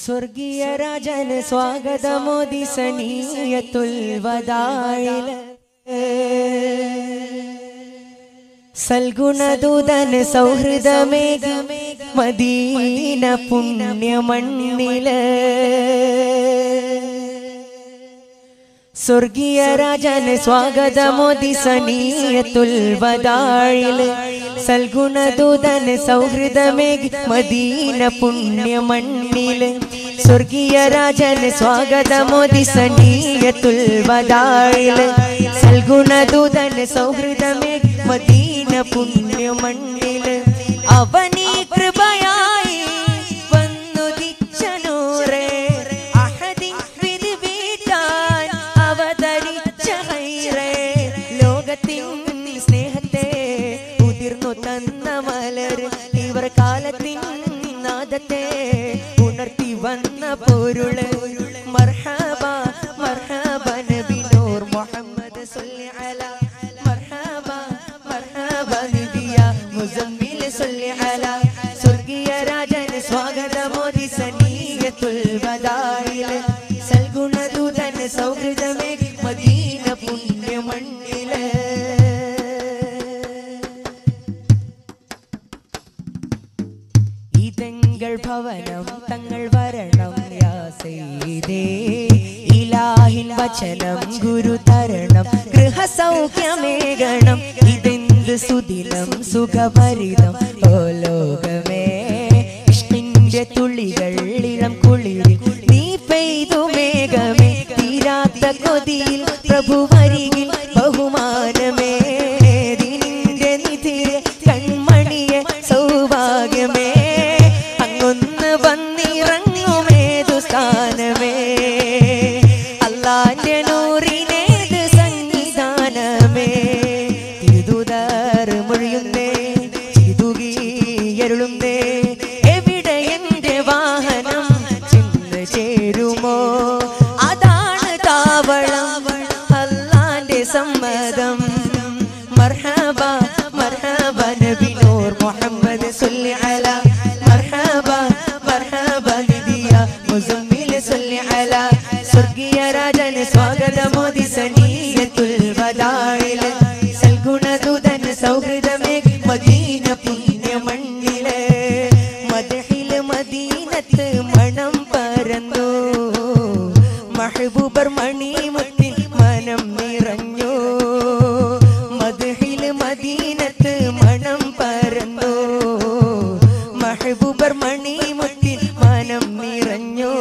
സ്വർഗീയ രാജന് സ്വാഗതമോദി സനീയത്തുൽ വദായില് സൽഗുണദൂതന് സൗഹൃദമേക മദീന പുണ്യമണ്ണില് സ്വർഗീയ രാജന് സ്വാഗതമോദി സനീയത്തുൽ വദായില് സൽഗുണദൂതന് സൗഹൃദമേകി മദീന പുണ്യമണ്ണില് സ്വർഗീയ രാജന് സ്വാഗതമോദി സനീയത്തുൽ വദായില് സൽഗുണദൂതന് സൗഹൃദമേകി മദീന പുണ്യമണ്ണില് അവനീ കൃപയായി വന്നുദിച്ചനൂറേ അഹദിൻ വിധി വീട്ടാൻ അവതരിച്ച ഹൈറേ ലോകത്തിൻ സ്നേഹത്തെ ഉതിർന്നു തന്ന മലർ ഇവർ കാലത്തിൻ നാദത്തെ ഉണർത്തി വന്ന പൊരുള് മർഹബ മർഹബ നബി നൂർ മുഹമ്മദ് സല്ലി അലാ മർഹബ മർഹബ നബിയ മുസമ്മിൽ സല്ലി അലാ സ്വർഗീയ രാജന് സ്വാഗതമോദി സനീയത്തുൽ വദായില് സൽഗുണദൂതന് സൗഹൃദമേ മദീന പുണ്യമണ്ണില് ഇതങ്ങൾ ഭവനം തങ്ങൾ വരണം യാ സയ്യിദേ ഇലാഹിൻ വചനം ഗുരു തരണം ഗൃഹസൗഖ്യമേകണം ഇതെന്ത് സുദിനം സുഖഭരിതം ഓ ലോകമേ ഇഷ്ടിന്റെ തുള്ളികൾ ഇളം കുളിരിൽ നീ പെയ്തു മേഘമേ തീരാത്ത കൊതിയിൽ പ്രഭു വരികിൽ ബഹുമാനമേ ദിനിന്റെ നിധിയെ കൺമണിയെ സൗഭാഗ്യമേ അങ്ങൊന്ന് വന്നിറങ്ങുമേതു സ്ഥാനമേ അല്ലാന്റെ നൂറിനേത് സന്നിധാനമേ തിരുതുതർ മൊഴിയുന്നേ ചിതുകിയരുളുന്നേ എവിടെ എന്റെ വാഹനം ചെന്ന് ചേരുമോ അതാണ് താവളം അല്ലാന്റെ സമ്മതം മർഹബ മർഹബ നബി നൂർ മുഹമ്മദ് സല്ലി അലാ മർഹബ മർഹബ നബിയ മുസമ്മിൽ സല്ലി അലാ സ്വർഗീയ രാജന് സ്വാഗതമോദി സനീയത്തുൽ വദായില് സൽഗുണദൂതന് സൗഹൃദമേ മദീന പുണ്യമണ്ണില് മദഹില് മദീനത്ത് മണം പരന്നു മഹബൂബർ മണിമുത്തിൻ മനം നിറഞ്ഞു മദഹില് മദീനത്ത് മണം പരന്നു മഹബൂബർ മണിമുത്തിൻ മനം നിറഞ്ഞു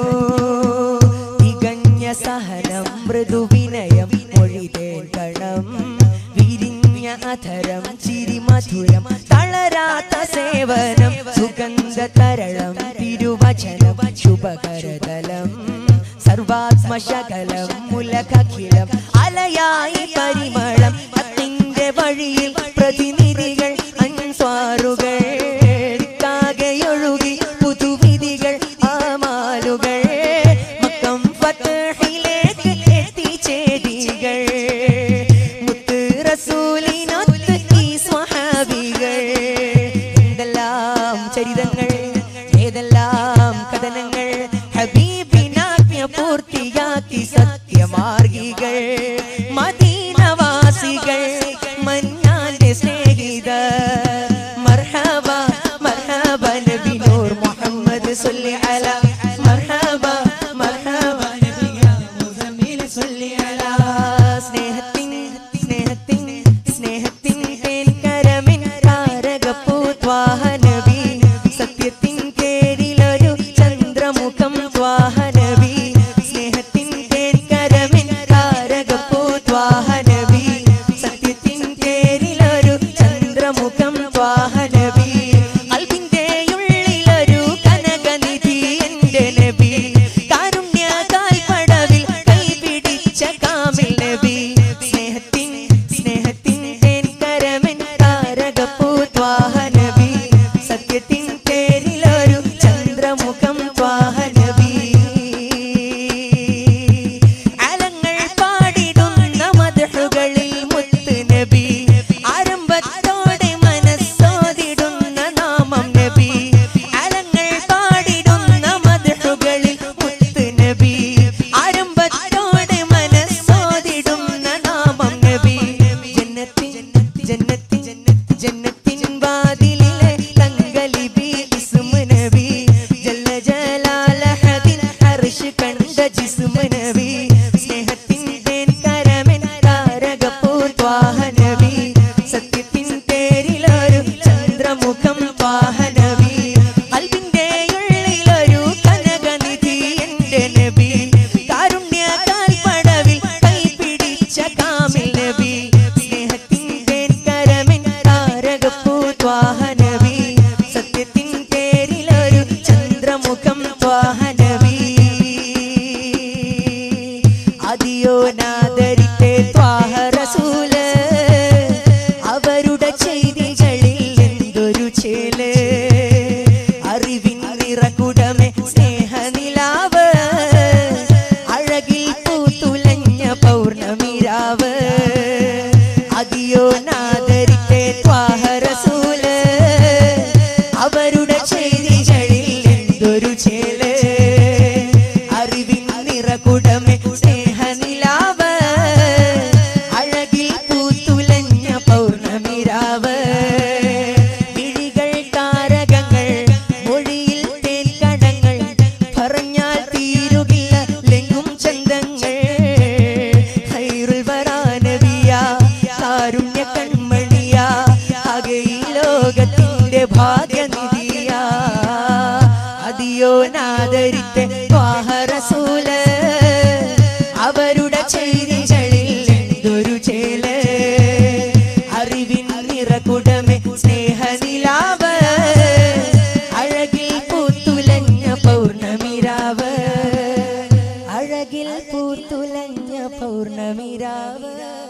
തികഞ്ഞ സഹനം മൃദുവിനയം മൊഴിതേൻ കണം വിരിഞ്ഞ അധരം ചിരി മധുരം തളരാത്ത സേവനം സുഗന്ധ തരളം തിരുവചനം ശുഭകരതലം സർവാത്മശകലം മുലകഖിലം അലയായി പരിമളം അത്തിന്റെ വഴിയിൽ പ്രതിനിധികൾ അൻസ്വാറുകൾ കാകെയൊഴുകി പുതുവിധികൾ ആമാലുകൾ മക്കം ഫത്തഹിലേക്ക് എത്തിച്ചേരികൾ മുത്ത് റസൂലിനൊത്ത് ഈ സ്വഹാബികൾ എന്തെല്ലാം ചരിതങ്ങൾ ഏതെല്ലാം കഥനങ്ങൾ ഹബീബിനാജ്ഞ പൂർത്തിയാക്കി സത്യമാർഗികൾ മദീനവാസികൾ മന്നാന്റെ സ്നേഹിത മർഹബ മർഹബ നബി നൂർ മുഹമ്മദ് സല്ലി അലാ മർഹബ മർഹബ നബിയ മുസമ്മിൽ സല്ലി അലാ സ്നേഹത്തിൻ സ്നേഹത്തിൻ സ്നേഹത്തിൻ തേൻകരമിൻ താരകപ്പൂത്വാഹ നബി സത്യത്തിൻ പേരിലൊരു ചന്ദ്രമുഖം ത്വാഹ നബി സ്നേഹത്തിൻ തേൻകരമിൻ താരകപ്പൂത്വാഹ നബി സത്യത്തിൻ പേരിലൊരു ചന്ദ്രമുഖം ത്വാഹ നബി അൽബിന്റെ ഉള്ളിലൊരു കനകനിധി എൻ അവരുടെ ചെയ്തികളിൽ എന്തൊരു ചേല് അറിവിൻ നിറകുടമേ സ്നേഹനിലാവ് അഴകിൽ പൂത്തുലഞ്ഞ പൗർണമിരാവ് വിഴികൾ താരകങ്ങൾ മൊഴിയിൽ തേൻകടങ്ങൾ പറഞ്ഞാൽ തീരുകില്ല ലെങ്ങും ചന്തങ്ങൾ ഹൈറുൽ വരാനവിയ കാരുണ്യ കൺമണിയ ആകെ ഈ ലോകത്തിന്റെ ഭാഗ്യനിധിയ അതിയോ നാദരിത്തെ വാഹറസൂല് അവരുടെ ചെയ്തികളിൽ എന്തൊരു ചേല് അറിവിൻ നിറകുടമേ സ്നേഹനിലാവ് അഴകിൽ പൂത്തുലഞ്ഞ പൗർണമിരാവ് അഴകിൽ പൂത്തുലഞ്ഞ പൗർണമിരാവ്